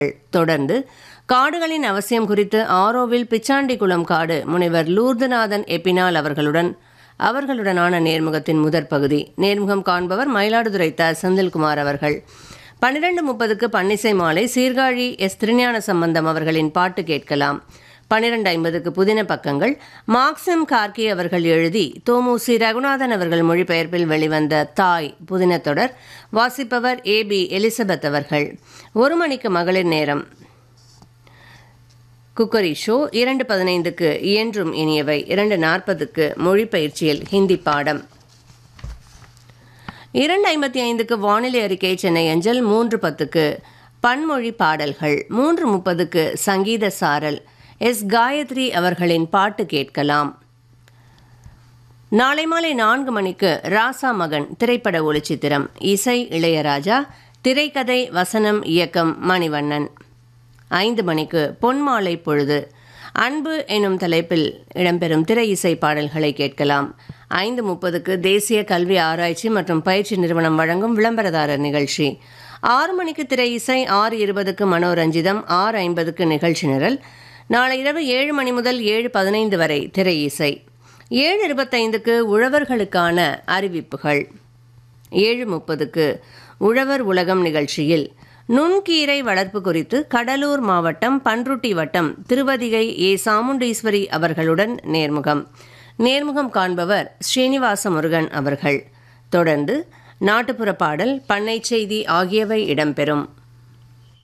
தொடர்ந்து காடுகளின் அவசியம் குறித்து ஆரோவில் பிச்சாண்டிக்குளம் காடு முனைவர் லூர்துநாதன் எப்பினால் அவர்களுடன் அவர்களுடனான நேர்முகத்தின் முதற் பகுதி நேர்முகம் காண்பவர் மயிலாடுதுறை த செந்தில்குமார் அவர்கள் பன்னிரண்டு முப்பதுக்கு பன்னிசை மாலை சீர்காழி எஸ் திருஞான சம்பந்தம் அவர்களின் பாட்டு கேட்கலாம் பன்னிரண்டு ஐம்பதுக்கு புதின பக்கங்கள் மார்க்சிம் கார்கி அவர்கள் எழுதி தோமுசி ரகுநாதன் அவர்கள் மொழிபெயர்ப்பில் வெளிவந்த தாய் புதின தொடர் வாசிப்பவர் ஏ பி எலிசபெத் அவர்கள் ஒரு மணிக்கு மகளிர் நேரம் குக்கரி ஷோ இரண்டு பதினைந்துக்கு இயன்றும் இனியவை இரண்டு நாற்பதுக்கு மொழிப்பயிற்சியில் ஹிந்தி பாடம் இரண்டு ஐம்பத்தி ஐந்துக்கு வானிலை அறிக்கை சென்னை அஞ்சல் மூன்று பத்துக்கு பன்மொழி பாடல்கள் மூன்று முப்பதுக்கு சங்கீத சாரல் எஸ் காயத்ரி அவர்களின் பாட்டு கேட்கலாம் நாளை மாலை நான்கு மணிக்கு ராசா மகன் திரைப்பட ஒளிச்சித்திரம் இசை இளையராஜா திரைக்கதை வசனம் இயக்கம் மணிவண்ணன் ஐந்து மணிக்கு பொன்மாலை பொழுது அன்பு எனும் தலைப்பில் இடம்பெறும் திரை இசை பாடல்களை கேட்கலாம் ஐந்து முப்பதுக்கு தேசிய கல்வி ஆராய்ச்சி மற்றும் பயிற்சி நிறுவனம் வழங்கும் விளம்பரதாரர் நிகழ்ச்சி ஆறு மணிக்கு திரை இசை ஆறு இருபதுக்கு மனோரஞ்சிதம் ஆறு ஐம்பதுக்கு நிகழ்ச்சி நிரல் நாளை இரவு ஏழு மணி முதல் ஏழு பதினைந்து வரை திரை இசை ஏழு இருபத்தைந்துக்கு உழவர்களுக்கான அறிவிப்புகள் ஏழு முப்பதுக்கு உழவர் உலகம் நிகழ்ச்சியில் நுண்கீரை வளர்ப்பு குறித்து கடலூர் மாவட்டம் பன்ருட்டி வட்டம் திருவதிகை ஏ சாமுண்டீஸ்வரி அவர்களுடன் நேர்முகம் நேர்முகம் காண்பவர் ஸ்ரீனிவாச முருகன் அவர்கள் தொடர்ந்து நாட்டுப்புற பாடல் பண்ணை செய்தி ஆகியவை இடம்பெறும்